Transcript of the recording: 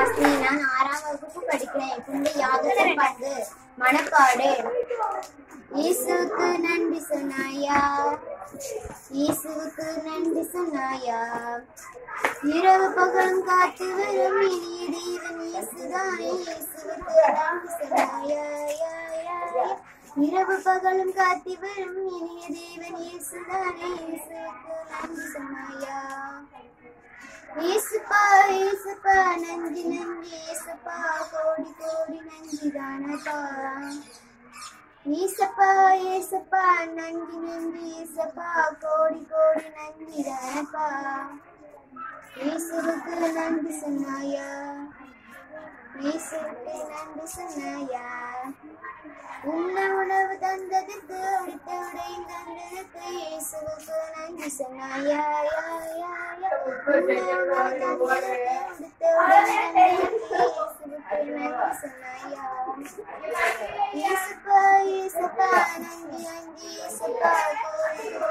ஹாஸ்னி நான் ஆறாம் வகுப்பு படிக்கிறேன் புனித யாகத்தின் பங்கு மனப்பாடு இயேசுவுக்கு நன்றி சொன்னாயா இயேசுவுக்கு நன்றி சொன்னாயா இரவு பகலும் காத்து வரும் இனிய தேவன் இயேசுதானே இயேசுவுக்கு நன்றி சொன்னாயா யா, யா, யா. இரவு பகலும் காத்தி வரும் இனிய தேவன் இயேசுதானே இயேசுவுக்கு நன்றி சொன்னாயா ஏசுப்பா ஏசுப்பா நன்றி நன்றி ஏசுப்பா கோடி கோடி நன்றி தானப்பா ஏசப்பா ஏசப்பா நன்றி நன்றி ஏசப்பா கோடி கோடி நன்றி தானப்பா இயேசுவுக்கு நன்றி சொன்னாயா இயேசுவுக்கு நன்றி சொன்னாயா உண்ண உணவு தந்ததுக்கு அடுத்த உடை தந்ததுக்கு இயேசுவுக்கு நன்றி சொன்னாயா யா, யா, யா. உண்ண உணவு தந்ததுக்கு அடுத்த உடை தந்ததுக்கு இயேசுவுக்கு நன்றி சொன்னாயா இயேசுப்பா இயேசுப்பா நன்றி நன்றி இயேசுப்பா கோடி